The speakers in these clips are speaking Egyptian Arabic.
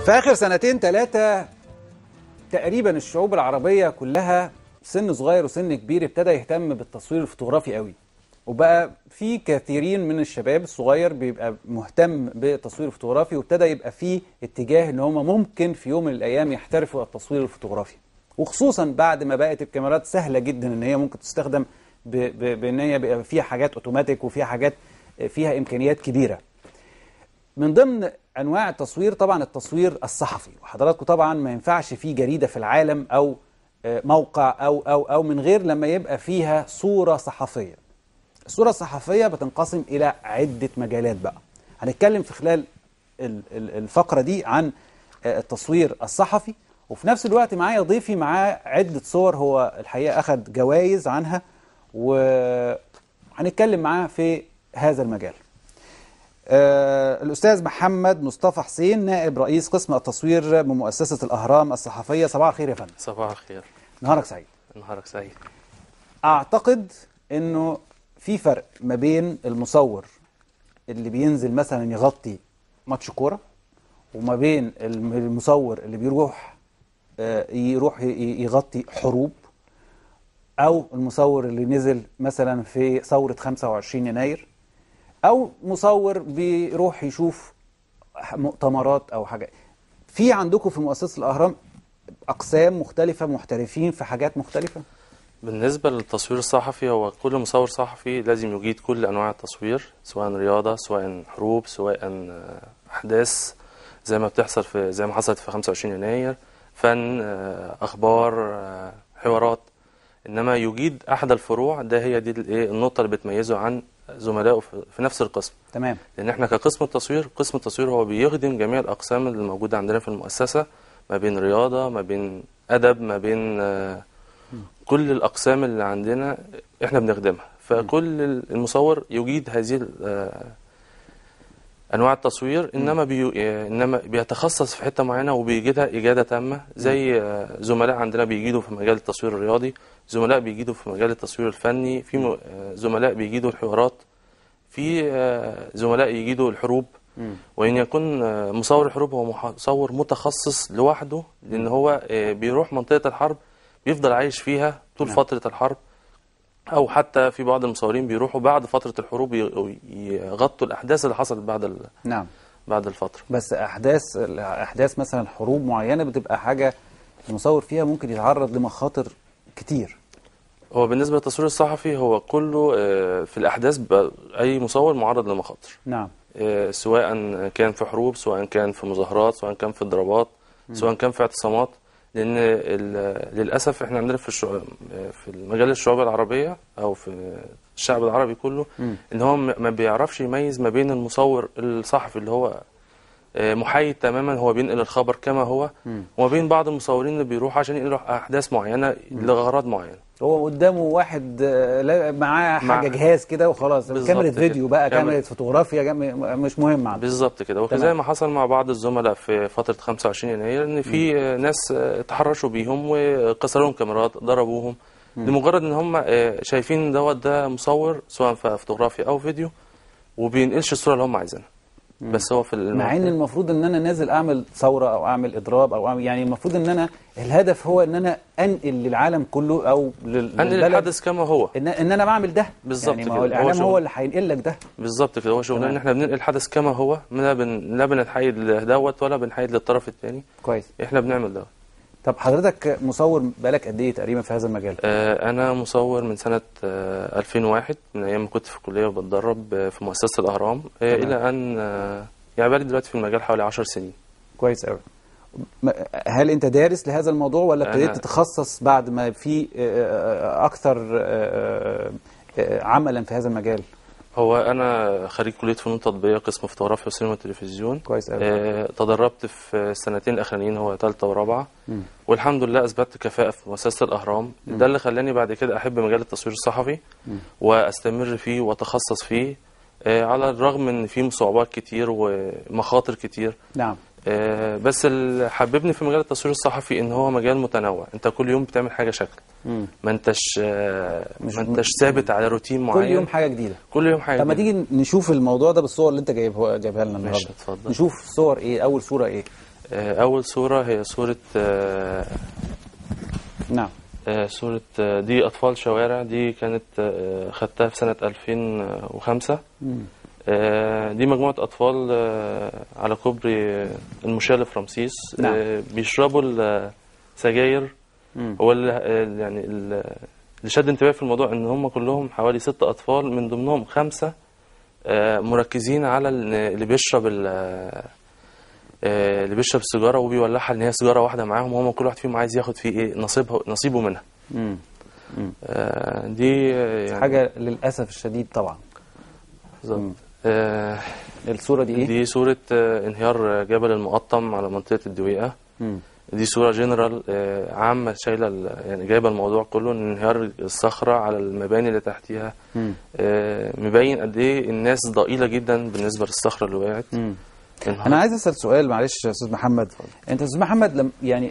في اخر سنتين ثلاثه تقريبا الشعوب العربيه كلها سن صغير وسن كبير ابتدى يهتم بالتصوير الفوتوغرافي قوي وبقى في كثيرين من الشباب الصغير بيبقى مهتم بالتصوير الفوتوغرافي وابتدى يبقى في اتجاه ان هم ممكن في يوم من الايام يحترفوا التصوير الفوتوغرافي وخصوصا بعد ما بقت الكاميرات سهله جدا ان هي ممكن تستخدم ب- ب- بان هي بيبقى فيها حاجات اوتوماتيك وفيها حاجات فيها امكانيات كبيره من ضمن انواع التصوير طبعا التصوير الصحفي وحضراتكم طبعا ما ينفعش في جريده في العالم او آه، موقع او او او من غير لما يبقى فيها صوره صحفيه الصوره الصحفيه بتنقسم الى عده مجالات بقى هنتكلم في خلال ال- ال- الفقره دي عن آه، التصوير الصحفي وفي نفس الوقت معايا ضيفي معاه عده صور هو الحقيقه اخذ جوائز عنها وهنتكلم معاه في هذا المجال آه، الأستاذ محمد مصطفى حسين نائب رئيس قسم التصوير بمؤسسة الأهرام الصحفية صباح الخير يا فندم صباح الخير نهارك سعيد نهارك سعيد أعتقد أنه في فرق ما بين المصور اللي بينزل مثلا يغطي ماتش كورة وما بين الم- المصور اللي بيروح آه، يروح ي- ي- يغطي حروب أو المصور اللي نزل مثلا في ثورة 25 يناير او مصور بيروح يشوف مؤتمرات او حاجه في عندكم في مؤسسه الاهرام اقسام مختلفه محترفين في حاجات مختلفه بالنسبة للتصوير الصحفي هو كل مصور صحفي لازم يجيد كل أنواع التصوير سواء رياضة سواء حروب سواء آه، أحداث زي ما بتحصل في زي ما حصلت في 25 يناير فن آه، أخبار آه، حوارات إنما يجيد أحد الفروع ده هي دي الإيه النقطة اللي بتميزه عن زملائه في في نفس القسم تمام لان احنا كقسم التصوير قسم التصوير هو بيخدم جميع الاقسام اللي موجوده عندنا في المؤسسه ما بين رياضه ما بين ادب ما بين آه، كل الاقسام اللي عندنا احنا بنخدمها فكل المصور يجيد هذه ال- آه، انواع التصوير انما بي... آه، انما بيتخصص في حته معينه وبيجيدها اجاده تامه زي آه، زملاء عندنا بيجيدوا في مجال التصوير الرياضي زملاء بيجيدوا في مجال التصوير الفني في م... آه، زملاء بيجيدوا الحوارات في آه، زملاء يجيدوا الحروب وإن يكون آه، مصور الحروب هو مح- مصور متخصص لوحده لأن هو آه، بيروح منطقة الحرب بيفضل عايش فيها طول نعم. فترة الحرب أو حتى في بعض المصورين بيروحوا بعد فترة الحروب ي- يغطوا الأحداث اللي حصلت بعد ال- نعم بعد الفترة بس احداث احداث مثلا حروب معينه بتبقى حاجه المصور فيها ممكن يتعرض لمخاطر كتير هو بالنسبة للتصوير الصحفي هو كله آه، في الأحداث ب- أي مصور معرض لمخاطر نعم آه، سواء كان في حروب سواء كان في مظاهرات سواء كان في ضربات سواء كان في اعتصامات لان ال- للاسف احنا عندنا في الشعوب في المجال الشعوب العربيه او في الشعب العربي كله مم. ان هو م- ما بيعرفش يميز ما بين المصور الصحفي اللي هو آه، محايد تماما هو بينقل الخبر كما هو مم. وما بين بعض المصورين اللي بيروحوا عشان ينقلوا احداث معينه لغرض معين هو قدامه واحد آه، لا- معاه مع- حاجه جهاز كده وخلاص بالظبط كاميرا كده. فيديو بقى كاميرا- كاميرا فوتوغرافيا جام- مش مهم عنده بالظبط كده وزي تمام. ما حصل مع بعض الزملاء في فترة 25 يناير ان في آه، ناس آه، تحرشوا بيهم وكسروا لهم كاميرات ضربوهم لمجرد ان هم آه، شايفين دوت ده مصور سواء في فوتوغرافيا او فيديو وبينقلش الصورة اللي هم عايزينها بس هو في الم- مع ان المفروض ان انا نازل اعمل ثوره او اعمل اضراب او أعمل يعني المفروض ان انا الهدف هو ان انا انقل للعالم كله او لل- انقل للبلد الحدث كما هو ان ان انا بعمل ده بالظبط يعني ما كده. هو هو الاعلام شغل. هو اللي هينقل لك ده بالظبط كده هو شغلنا تمام. ان احنا بننقل الحدث كما هو لا بن لا بنتحايد لدوت ولا بنحايد للطرف الثاني كويس احنا بنعمل دوت طب حضرتك مصور بقالك قد ايه تقريبا في هذا المجال آه، أنا مصور من سنة آه، 2001 من أيام ما كنت في الكلية وبتدرب آه، في مؤسسة الأهرام آه، تمام. إلى أن آه، يعني بقالي دلوقتي في المجال حوالي 10 سنين كويس قوي م- هل انت دارس لهذا الموضوع ولا ابتديت أنا- تتخصص بعد ما في آه، آه، اكثر آه، آه، عملا في هذا المجال هو أنا خريج كلية فنون تطبيقية قسم فوتوغرافيا وسينما وتلفزيون كويس قوي آه، تدربت في السنتين الأخرانيين هو ثالثة ورابعة مم. والحمد لله أثبتت كفاءة في مؤسسة الأهرام ده اللي خلاني بعد كده أحب مجال التصوير الصحفي مم. وأستمر فيه وأتخصص فيه آه، على الرغم إن فيه صعوبات كتير ومخاطر كتير نعم آه، بس اللي حببني في مجال التصوير الصحفي ان هو مجال متنوع انت كل يوم بتعمل حاجه شكل مم. ما انتش آه، مش- ما انتش ثابت على روتين معين كل يوم حاجه جديده كل يوم حاجه طب ما جديدة. تيجي نشوف الموضوع ده بالصور اللي انت جايبها جايبها لنا ماشي النهارده اتفضل نشوف صور ايه اول صوره ايه آه، أول صورة هي صورة آه، نعم آه، صورة آه، دي أطفال شوارع دي كانت آه، خدتها في سنة 2005 مم. آه، دي مجموعة أطفال آه، على كوبري آه، المشاة في رمسيس نعم. آه، بيشربوا السجاير مم. هو اللي آه، يعني ال- اللي شد انتباهي في الموضوع ان هم كلهم حوالي ست اطفال من ضمنهم خمسه آه، مركزين على ال- اللي بيشرب ال- آه، اللي بيشرب السيجاره وبيولعها ان هي سيجاره واحده معاهم وهم كل واحد فيهم عايز ياخد فيه ايه نصيبه نصيبه منها مم. آه، دي آه، يعني حاجة للأسف الشديد طبعا بالظبط. آه، الصورة دي إيه؟ دي صورة آه، انهيار جبل المقطم على منطقة الدويقة مم. دي صورة جنرال آه، عامة شايلة ال- يعني جايبة الموضوع كله ان انهيار الصخرة على المباني اللي تحتيها مم. آه، مبين قد ايه الناس ضئيلة جدا بالنسبة للصخرة اللي وقعت مم. انهار- انا عايز اسال سؤال معلش يا استاذ محمد انت يا استاذ محمد لم يعني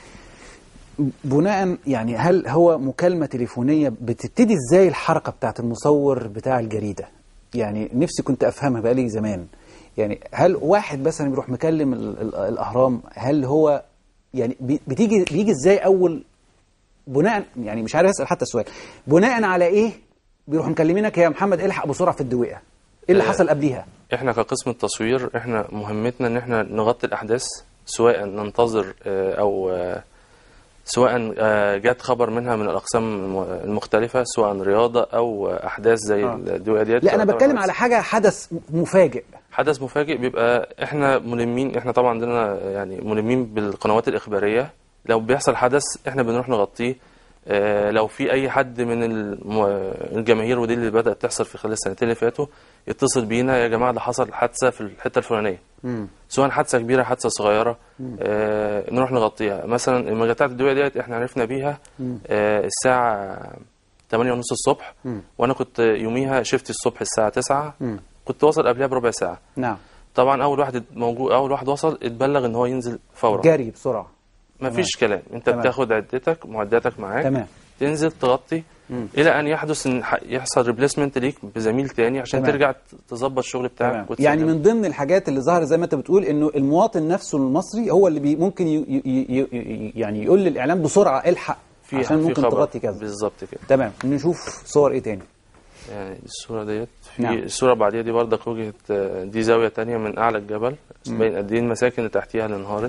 بناء يعني هل هو مكالمه تليفونيه بتبتدي ازاي الحركه بتاعت المصور بتاع الجريده يعني نفسي كنت افهمها بقالي زمان يعني هل واحد مثلا بيروح مكلم ال- ال- الاهرام هل هو يعني بي- بتيجي بيجي ازاي اول بناء يعني مش عارف اسال حتى السؤال بناء على ايه بيروحوا مكلمينك يا محمد الحق بسرعه في الدويقه ايه اللي آه، حصل قبليها احنا كقسم التصوير احنا مهمتنا ان احنا نغطي الاحداث سواء ننتظر آه، او آه، سواء آه، جات خبر منها من الاقسام الم- المختلفه سواء رياضه او آه، احداث زي آه. الدوية ديت لا انا طبعاً بتكلم حدث- على حاجه حدث مفاجئ حدث مفاجئ بيبقى احنا ملمين احنا طبعا عندنا يعني ملمين بالقنوات الاخباريه لو بيحصل حدث احنا بنروح نغطيه اه لو في اي حد من الم- الجماهير ودي اللي بدات تحصل في خلال السنتين اللي فاتوا يتصل بينا يا جماعه ده حصل حادثه في الحته الفلانيه سواء حادثه كبيره حادثه صغيره اه نروح نغطيها مثلا المجتمعات الدوليه ديت احنا عرفنا بيها اه الساعه 8 ونص الصبح وانا كنت يوميها شفت الصبح الساعه 9 كنت واصل قبلها بربع ساعه نعم طبعا اول واحد موجود اول واحد وصل اتبلغ ان هو ينزل فورا جري بسرعه ما فيش كلام انت تمام. بتاخد عدتك معداتك معاك تمام تنزل تغطي الى ان يحدث ان ح- يحصل ريبليسمنت ليك بزميل تاني عشان تمام. ترجع ت- تظبط الشغل تمام بتاعك وتسلم. يعني من ضمن الحاجات اللي ظهرت زي ما انت بتقول انه المواطن نفسه المصري هو اللي بي ممكن ي ي ي ي يعني يقول للاعلام بسرعه الحق في عشان في ممكن خبر. تغطي كذا بالظبط كده تمام نشوف صور ايه تاني يعني الصوره ديت في نعم. الصوره بعديها دي برضك وجهه آه، دي زاويه تانية من اعلى الجبل باين قد ايه المساكن اللي تحتيها اللي انهارت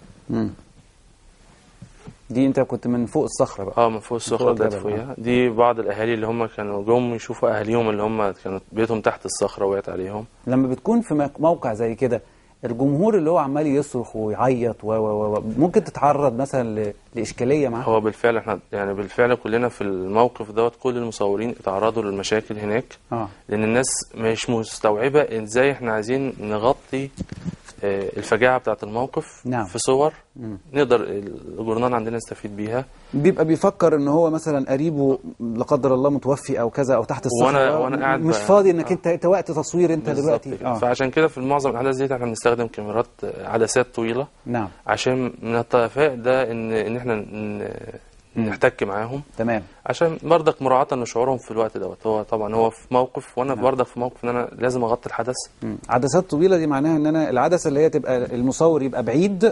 دي انت كنت من فوق الصخره بقى اه من فوق الصخره الجبل، طلعت فوقيها دي بعض الاهالي اللي هم كانوا جم يشوفوا اهاليهم اللي هم كانت بيتهم تحت الصخره وقعت عليهم لما بتكون في مك- موقع زي كده الجمهور اللي هو عمال يصرخ ويعيط و و و ممكن تتعرض مثلا ل- لاشكاليه معاه هو بالفعل احنا يعني بالفعل كلنا في الموقف دوت كل المصورين اتعرضوا للمشاكل هناك اه لان الناس مش مستوعبه ازاي احنا عايزين نغطي آه، الفجاعه بتاعه الموقف نعم. في صور نقدر الجورنال عندنا يستفيد بيها بيبقى بيفكر ان هو مثلا قريبه لا قدر الله متوفي او كذا او تحت الصخره وأنا- وأنا قاعد مش ب- فاضي انك آه. انت انت وقت تصوير انت بالظبط دلوقتي كده. اه فعشان كده في معظم الاحداث دي احنا بنستخدم كاميرات آه، عدسات طويله نعم عشان نتفائل ده ان ان احنا ن- نحتك معاهم تمام عشان برضك مراعاة لشعورهم في الوقت دوت هو طبعا هو في موقف وانا برضك في موقف ان انا لازم اغطي الحدث مم. عدسات طويله دي معناها ان انا العدسه اللي هي تبقى المصور يبقى بعيد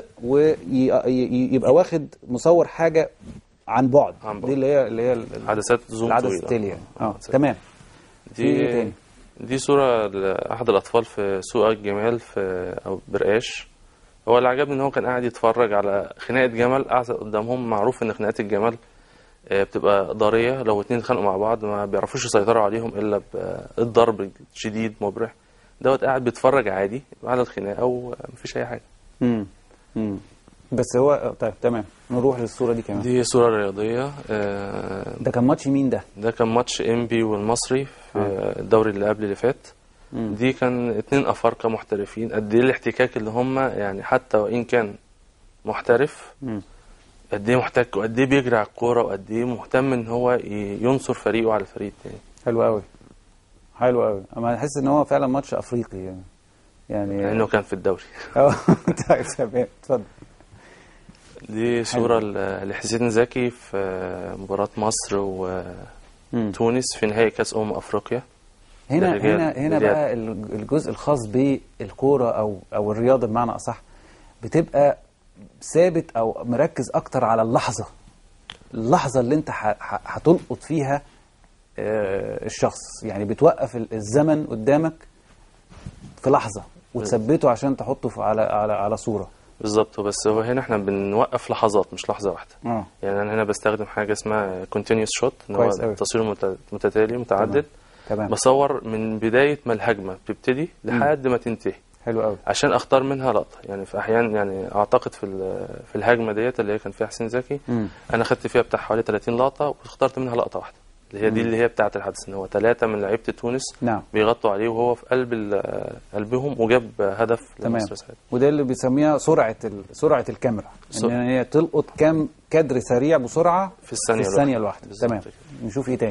ويبقى واخد مصور حاجه عن بعد عن بعد. دي اللي هي اللي هي ال- عدسات زوم العدسه طويلة. التاليه اه عدسات. تمام في إيه دي تاني؟ دي صورة لأحد الأطفال في سوق الجمال في أو برقاش هو اللي عجبني إن هو كان قاعد يتفرج على خناقة جمل قاعد قدامهم معروف إن خناقات الجمل آه، بتبقى ضارية لو اتنين اتخانقوا مع بعض ما بيعرفوش يسيطروا عليهم إلا بالضرب شديد مبرح دوت قاعد بيتفرج عادي على الخناقة ومفيش أي حاجة مم. مم. بس هو آه، طيب تمام نروح للصوره دي كمان دي صورة رياضية آه، ده كان ماتش مين ده ده كان ماتش انبي والمصري في الدوري اللي قبل اللي فات مم. دي كان اتنين افارقه محترفين قد ايه الاحتكاك اللي هم يعني حتى وان كان محترف مم. قد ايه محتك وقد ايه بيجري على الكوره وقد ايه مهتم ان هو ي- ينصر فريقه على الفريق التاني حلو قوي حلو قوي اما احس ان هو فعلا ماتش افريقي يعني يعني لانه كان في الدوري اه طيب تمام اتفضل دي صوره ل- لحسين زكي في مباراه مصر مم. وتونس في نهائي كاس امم افريقيا هنا الرجال- هنا هنا الرجال. بقى الجزء الخاص بالكوره او او الرياضه بمعنى اصح بتبقى ثابت او مركز اكتر على اللحظه اللحظه اللي انت ح- ح- هتلقط فيها آه، الشخص يعني بتوقف ال- الزمن قدامك في لحظه وتثبته عشان تحطه في- على على على صوره بالظبط بس هو هنا احنا بنوقف لحظات مش لحظه واحده اه يعني انا هنا بستخدم حاجه اسمها continuous shot ان هو كويس أوي. تصوير مت- متتالي متعدد تمام بصور من بدايه ما الهجمه بتبتدي لحد ما تنتهي حلو قوي عشان اختار منها لقطه يعني في احيان يعني اعتقد في ال- في الهجمه ديت اللي هي كان فيها حسين زكي مم. انا خدت فيها بتاع حوالي 30 لقطه واخترت منها لقطه واحده اللي هي دي اللي هي بتاعه الحدث ان هو ثلاثه من لعيبه تونس نعم بيغطوا عليه وهو في قلب ال- قلبهم وجاب هدف تمام لمصر ساعتها وده اللي بيسميها سرعه ال... سرعه الكاميرا س- ان هي تلقط كام كادر سريع بسرعه في الثانيه في الثانيه الواحده بالظبط تمام كده. نشوف ايه تاني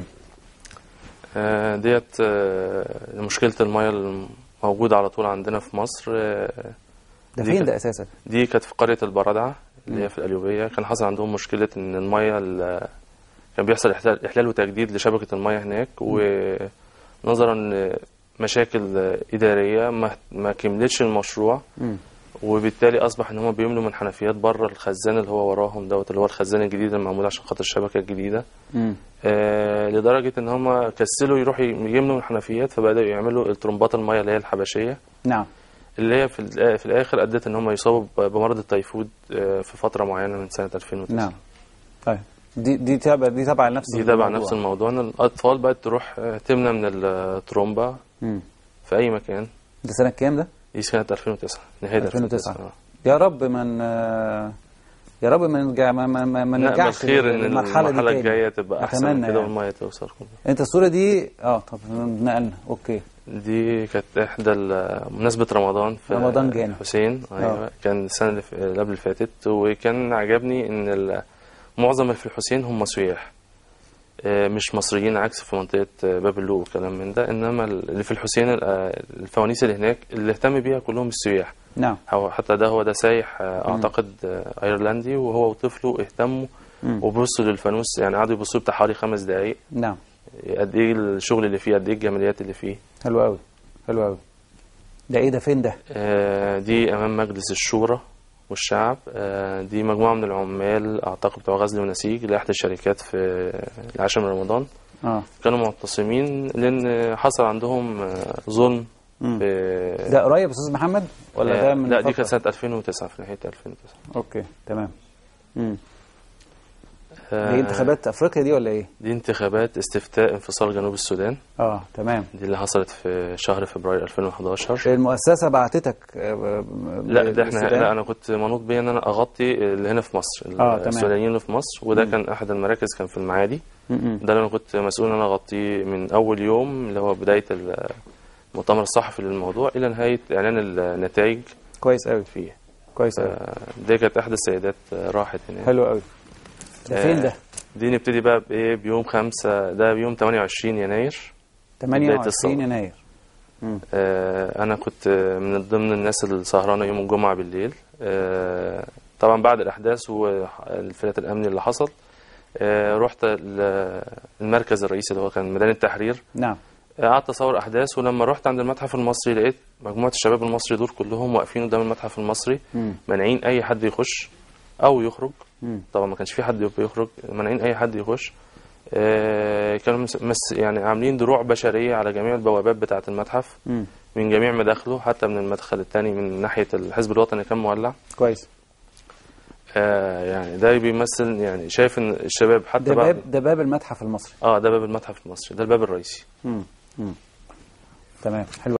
آه، ديت آه، مشكله الميه الموجوده على طول عندنا في مصر آه، ده دي فين كانت- ده اساسا دي كانت في قرية البردعة اللي هي في القليوبية كان حصل عندهم مشكلة إن المية ال- كان بيحصل إحلال إحلال وتجديد لشبكة المية هناك ونظرا مشاكل إدارية ما ما كملتش المشروع مم. وبالتالي أصبح إن هم بيملوا من حنفيات بره الخزان اللي هو وراهم دوت اللي هو الخزان الجديد المعمول عشان خاطر الشبكة الجديدة مم. آه لدرجة إن هم كسلوا يروحوا يملوا من الحنفيات فبدأوا يعملوا الترمبات المية اللي هي الحبشية نعم اللي هي في الآ- في الاخر ادت ان هم يصابوا ب- بمرض التيفود آه، في فتره معينه من سنه 2009 نعم طيب دي دي تابع دي تابع لنفس دي تبع الموضوع. نفس الموضوع ان الاطفال بقت تروح آه، تمنى من الترومبا مم. في اي مكان ده سنه كام ده دي سنه 2009 نهايه 2009. 2009 يا رب من آه، يا رب ما نرجع ما ما ما, ما نأمل نرجعش خير ان للمرحله المرحله دي تاني. الجايه تبقى احسن أتمنى من كده يعني. والميه توصل كلها. انت الصوره دي اه طب نقلنا اوكي دي كانت احدى ال- مناسبه رمضان في رمضان جانا. حسين ايوه كان السنه اللي ف- اللي قبل اللي فاتت وكان عجبني ان ال- معظم اللي في الحسين هم سياح آه، مش مصريين عكس في منطقة آه، باب اللوق وكلام من ده إنما اللي في الحسين ال- آه، الفوانيس اللي هناك اللي اهتم بيها كلهم السياح نعم هو حتى ده هو ده سايح آه، أعتقد آه، أيرلندي وهو وطفله اهتموا مم. وبصوا للفانوس يعني قعدوا يبصوا بتاع حوالي خمس دقايق نعم قد إيه الشغل اللي فيه قد إيه الجماليات اللي فيه حلو قوي حلو قوي ده ايه ده فين ده آه، دي أمام مجلس الشورى والشعب آه، دي مجموعة من العمال أعتقد بتوع غزل ونسيج لإحدى الشركات في العاشر من رمضان اه كانوا معتصمين لأن حصل عندهم آه، ظلم مم. في ده قريب يا استاذ محمد ولا آه، ده من لا دي فترة؟ كانت سنة 2009 في نهاية 2009 اوكي تمام مم. آه، دي انتخابات افريقيا دي ولا ايه دي انتخابات استفتاء انفصال جنوب السودان اه تمام دي اللي حصلت في شهر فبراير 2011 المؤسسه بعتتك آه، لا ده احنا للسودان؟ لا انا كنت منوط بيا ان انا اغطي اللي هنا في مصر آه، تمام. السودانيين اللي في مصر وده كان احد المراكز كان في المعادي م-م. ده اللي انا كنت مسؤول ان انا اغطيه من اول يوم اللي هو بدايه المؤتمر الصحفي للموضوع الى نهايه اعلان النتائج كويس قوي فيه كويس قوي آه، دي كانت احدى السيدات آه، راحت هناك حلو قوي ده فين آه، ده دي نبتدي بقى بايه بيوم خمسة ده بيوم 28 يناير 28 الثورة. يناير آه، انا كنت آه، من ضمن الناس اللي سهرانه يوم الجمعه بالليل آه، طبعا بعد الاحداث والانفلات الامني اللي حصل آه، رحت ال- المركز الرئيسي اللي هو كان ميدان التحرير نعم آه، قعدت اصور احداث ولما رحت عند المتحف المصري لقيت مجموعه الشباب المصري دول كلهم واقفين قدام المتحف المصري مم. مانعين اي حد يخش او يخرج مم. طبعا ما كانش في حد بيخرج مانعين اي حد يخش آه، كانوا مس- مس يعني عاملين دروع بشريه على جميع البوابات بتاعه المتحف مم. من جميع مداخله حتى من المدخل الثاني من ناحيه الحزب الوطني كان مولع كويس آه يعني ده بيمثل يعني شايف ان الشباب حتى ده بعد باب ده باب المتحف المصري اه ده باب المتحف المصري ده الباب الرئيسي مم. مم. تمام حلو